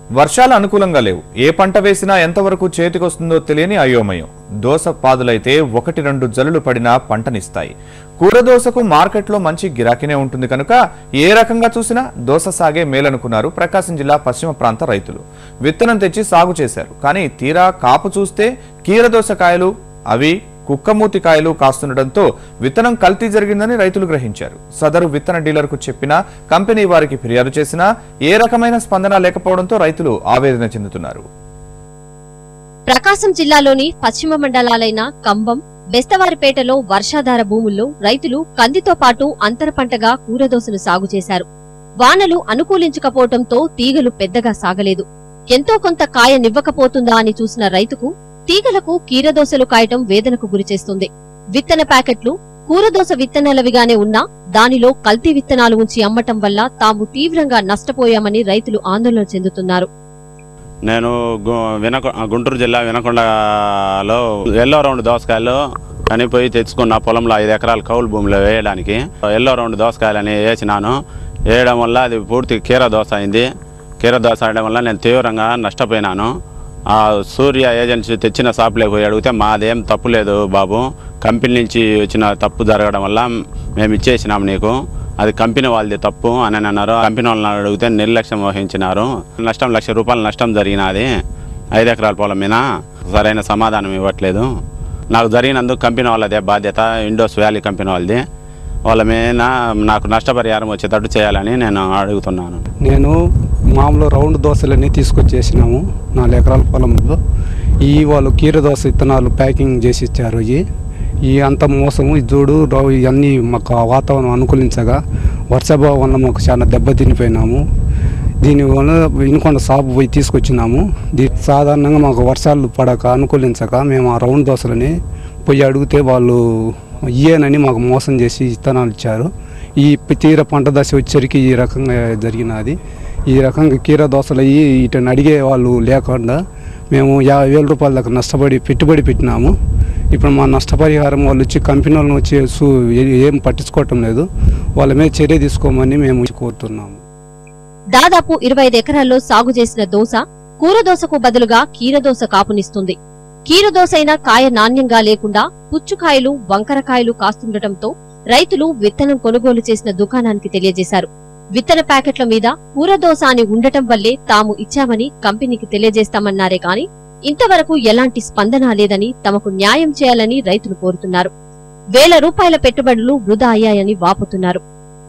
వర్షాలు అనుకూలంగా లేవు ఏ పంట వేసినా ఎంతవరకు చేతికొస్తుందో తెలియని అయోమయం దోస పాదులైతే ఒకటి రెండు జల్లులు పడినా పంటనిస్తాయి కూర దోసకు మార్కెట్లో మంచి గిరాకీనే ఉంటుంది కనుక ఏ రకంగా చూసినా దోస సాగే మేలనుకున్నారు ప్రకాశం జిల్లా పశ్చిమ ప్రాంత రైతులు విత్తనం తెచ్చి సాగు చేశారు కానీ తీరా కాపు చూస్తే కీరదోస కాయలు అవి కుక్కమూతి కాయలు కాస్తుండటంతో విత్తనం కల్తీ జరిగిందని రైతులు గ్రహించారు సదరు విత్తన డీలర్కు చెప్పినా కంపెనీ వారికి ఫిర్యాదు చేసినా ఏ రకమైన స్పందన లేకపోవడంతో రైతులు ఆవేదన చెందుతున్నారు ప్రకాశం జిల్లాలోని పశ్చిమ మండలాలైన కంబం బెస్తవారిపేటలో వర్షాధార భూముల్లో రైతులు కందితో పాటు అంతర పంటగా కూరదోసను సాగు చేశారు వానలు అనుకూలించకపోవడంతో తీగలు పెద్దగా సాగలేదు ఎంతో కొంత కాయ నివ్వకపోతుందా అని చూసిన రైతుకు తీగలకు కీరదోసలు కాయటం వేదనకు గురిచేస్తుంది విత్తన ప్యాకెట్లు కూరదోస విత్తనాలవిగానే ఉన్నా దానిలో కల్తీ విత్తనాలు ఉంచి అమ్మటం వల్ల తాము తీవ్రంగా నష్టపోయామని రైతులు ఆందోళన చెందుతున్నారు నేను గు- వినకొ గుంటూరు జిల్లా వినకొండలో ఎల్లో రౌండ్ దోసకాయలు కనిపోయి తెచ్చుకున్న పొలంలో ఐదు ఎకరాల కౌలు భూమిలో వేయడానికి ఎల్లో రౌండ్ దోసకాయలని వేసినాను వేయడం వల్ల అది పూర్తి కీర దోస అయింది కీర దోస అయ్యడం వల్ల నేను తీవ్రంగా నష్టపోయినాను ఆ సూర్య ఏజెన్సీ తెచ్చిన షాపులోకి పోయి అడిగితే మాదేం తప్పు లేదు బాబు కంపెనీ నుంచి వచ్చిన తప్పు జరగడం వల్ల మేము ఇచ్చేసినాం నీకు అది కంపెనీ వాళ్ళది తప్పు అని అన్నారు కంపెనీ వాళ్ళని అడిగితే నిర్లక్ష్యం వహించినారు నష్టం లక్ష రూపాయల నష్టం జరిగినది ఐదు ఎకరాల పొలం మీద సరైన సమాధానం ఇవ్వట్లేదు నాకు జరిగినందుకు కంపెనీ వాళ్ళదే బాధ్యత ఇండోస్ వ్యాలీ కంపెనీ వాళ్ళది వాళ్ళ మీద నాకు నష్టపరిహారం వచ్చేటట్టు చేయాలని నేను అడుగుతున్నాను నేను మామూలు రౌండ్ దోశలన్నీ తీసుకొచ్చేసినాము నాలుగు ఎకరాల పొలంలో ఈ వాళ్ళు కీర దోశ విత్తనాలు ప్యాకింగ్ చేసి ఇచ్చారు ఇవి ఈ అంత మోసము ఈ చూడు రౌ- ఇవన్నీ మాకు ఆ వాతావరణం అనుకూలించగా వర్షాభావం వల్ల మాకు చాలా దెబ్బతినిపోయినాము దీనివల్ల వినుకొండ సాపు పోయి తీసుకొచ్చినాము దీ సాధారణంగా మాకు వర్షాలు పడక అనుకూలించక మేము ఆ రౌండ్ దోశలని పోయి అడిగితే వాళ్ళు ఇయ్యేనని మాకు మోసం చేసి విత్తనాలు ఇచ్చారు ఈ తీర పంట దశ వచ్చరికి ఈ రకంగా జరిగినది ఈ రకంగా కీర దోశలు అయ్యి ఇటని అడిగే వాళ్ళు లేకుండా మేము యాభై వేల రూపాయల దాకా నష్టపడి పెట్టుబడి పెట్టినాము ఇప్పుడు మా నష్టపరిహారం వాళ్ళు వచ్చి కంపెనీ వాళ్ళని వచ్చి సు- ఏ- ఏం పట్టించుకోవటం లేదు వాళ్ళ మీద చర్య తీసుకోమని మేము కోరుతున్నాము దాదాపు ఇరవై ఐదు ఎకరాల్లో సాగు చేసిన దోస కూరదోసకు బదులుగా కీరదోస కాపునిస్తుంది కీరదోసైన కాయ నాణ్యంగా లేకుండా పుచ్చుకాయలు వంకరకాయలు కాస్తుండటంతో రైతులు విత్తనం కొనుగోలు చేసిన దుకాణానికి తెలియజేశారు విత్తన ప్యాకెట్ల మీద కూరదోస అని ఉండటం వల్లే తాము ఇచ్చామని కంపెనీకి తెలియజేస్తామన్నారే కాని ఇంతవరకు ఎలాంటి స్పందన లేదని తమకు న్యాయం చేయాలని రైతులు కోరుతున్నారు వేల రూపాయల పెట్టుబడులు వృధా అయ్యాయని వాపుతున్నారు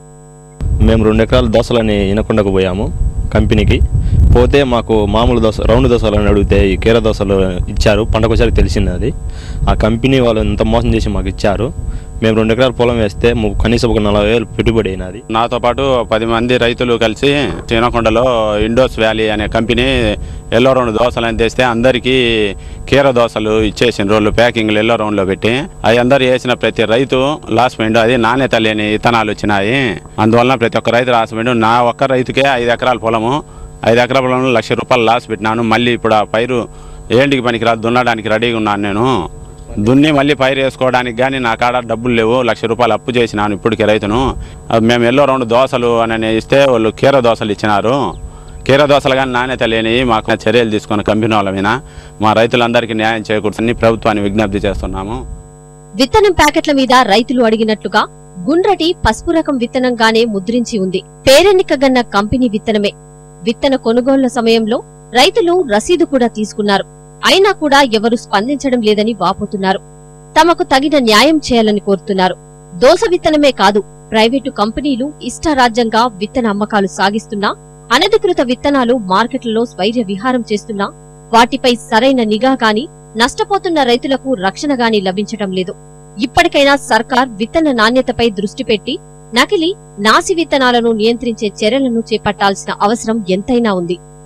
మేము రెండు ఎకరాల దోశలని వినకుండకు పోయాము కంపెనీకి పోతే మాకు మామూలు దోశ రౌండ్ దోశలు అని అడిగితే ఈ కీర దోశలు ఇచ్చారు పంటకొసారి తెలిసింది అది ఆ కంపెనీ వాళ్ళు ఎంత మోసం చేసి మాకు ఇచ్చారు మేము రెండు ఎకరాల పొలం వేస్తే ము- కనీసం ఒక నలభై వేలు పెట్టుబడి అయినది నాతో పాటు పది మంది రైతులు కలిసి చినకొండలో ఇండోస్ వ్యాలీ అనే కంపెనీ ఎల్లో రౌండ్ దోశలు అని తెస్తే అందరికీ కీర దోశలు ఇచ్చేసిన రోజులు ప్యాకింగ్లు ఎల్లో రౌండ్లో పెట్టి అవి అందరు వేసిన ప్రతి రైతు లాస్ పోయిండు అది నాణ్యత లేని విత్తనాలు వచ్చినాయి అందువలన ప్రతి ఒక్క రైతు లాస్ పోయిండు నా ఒక్క రైతుకే ఐదు ఎకరాల పొలము ఐదు ఎకరాల పొలంలో లక్ష రూపాయలు లాస్ పెట్టినాను మళ్ళీ ఇప్పుడు ఆ పైరు ఏంటికి పనికిరాదు దున్నడానికి రెడీగా ఉన్నాను నేను దున్ని మళ్ళీ పైరు వేసుకోవడానికి కానీ నా కాడ డబ్బులు లేవు లక్ష రూపాయలు అప్పు చేసినాను ఇప్పటికి రైతును అది మేము ఎల్లో రెండు దోశలు అని ఇస్తే వాళ్ళు కీర దోశలు ఇచ్చినారు కీర దోశలు కానీ నాణ్యత లేని మాకు చర్యలు తీసుకున్న కంపెనీ వాళ్ళ మీద మా రైతులందరికీ న్యాయం చేకూర్చని ప్రభుత్వాన్ని విజ్ఞప్తి చేస్తున్నాము విత్తనం ప్యాకెట్ల మీద రైతులు అడిగినట్లుగా గుండ్రటి పసుపు రకం విత్తనంగానే ముద్రించి ఉంది పేరెన్నికగన్న కంపెనీ విత్తనమే విత్తన కొనుగోళ్ల సమయంలో రైతులు రసీదు కూడా తీసుకున్నారు అయినా కూడా ఎవరు స్పందించడం లేదని వాపోతున్నారు తమకు తగిన న్యాయం చేయాలని కోరుతున్నారు దోస విత్తనమే కాదు ప్రైవేటు కంపెనీలు ఇష్టారాజ్యంగా విత్తన అమ్మకాలు సాగిస్తున్నా అనధికృత విత్తనాలు మార్కెట్లలో స్వైర్య విహారం చేస్తున్నా వాటిపై సరైన నిఘా గాని నష్టపోతున్న రైతులకు రక్షణ గాని లభించటం లేదు ఇప్పటికైనా సర్కార్ విత్తన నాణ్యతపై దృష్టి పెట్టి నకిలీ నాసి విత్తనాలను నియంత్రించే చర్యలను చేపట్టాల్సిన అవసరం ఎంతైనా ఉంది